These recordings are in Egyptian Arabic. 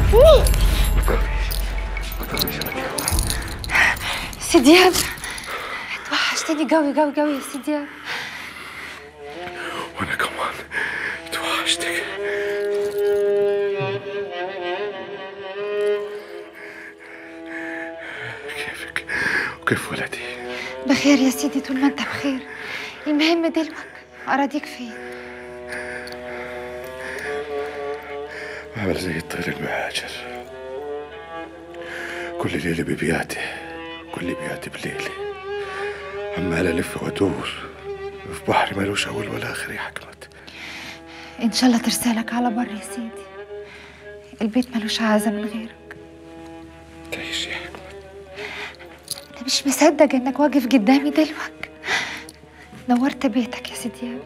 سيدياب توحشتني قوي قوي قوي يا سيدياب وانا كمان توحشتك كيفك وكيف ولدي بخير يا سيدي طول ما انت بخير المهم دلوك اراضيك فين عامل زي الطير المهاجر كل ليلة ببياتي كل بياتي بليلة عمال ألف وأدور في بحر ملوش أول ولا آخر يا حكمت ان شاء الله ترسالك على بر يا سيدي البيت ملوش عازة من غيرك تعيش يا حكمت انا مش مصدق انك واقف قدامي دلوك نورت بيتك يا سيدياب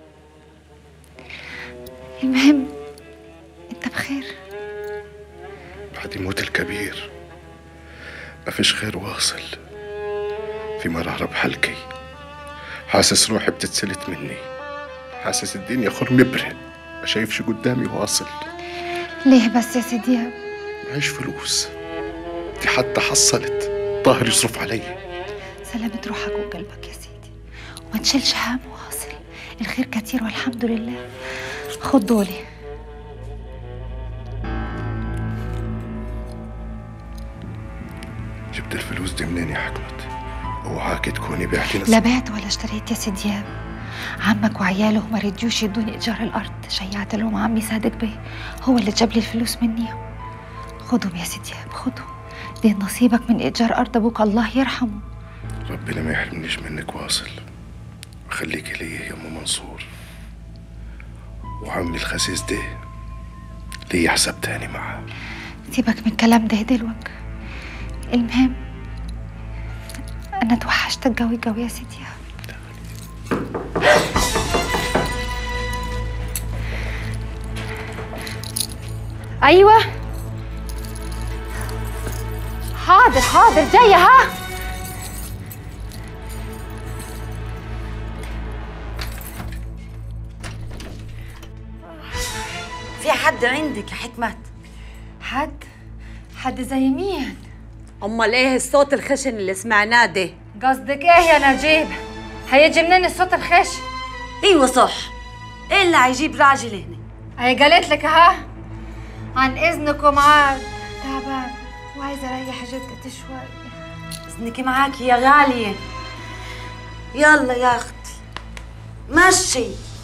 المهم انت بخير بعد يموت الكبير ما فيش خير واصل في مرارة بحلقي حاسس روحي بتتسلت مني حاسس الدنيا خرم مبرق ما شايفش قدامي واصل ليه بس يا سيدياب معيش فلوس دي حتى حصلت ظهر يصرف علي سلامة روحك وقلبك يا سيدي وما تشيلش هم واصل الخير كتير والحمد لله خد دولي جبت الفلوس دي منين يا حكمت اوعاكي تكوني بعتي نص لا بعت ولا اشتريت يا سيدياب عمك وعياله ما رضيوش يدوني ايجار الارض شيعت لهم عمي صادق بيه هو اللي جاب لي الفلوس منيهم خدهم يا سيدياب خدهم دي نصيبك من ايجار ارض ابوك الله يرحمه ربنا ما يحرمنيش منك واصل وخليكي ليا يا ام منصور وعمي الخسيس ده ليا حساب تاني معاه سيبك من الكلام ده دلوك المهم انا توحشتك قوي قوي يا سيدي ايوه حاضر حاضر جايه ها في حد عندك يا حكمت حد حد زي مين امال ايه الصوت الخشن اللي سمعناه ده قصدك ايه يا نجيب هيجي منين الصوت الخش ايوه صح ايه اللي هيجيب راجل هنا هي قالت لك ها عن اذنكم عاد تعبان وعايزه اريح جدتي شوي اذنك معاكي يا غاليه يلا يا اختي مشي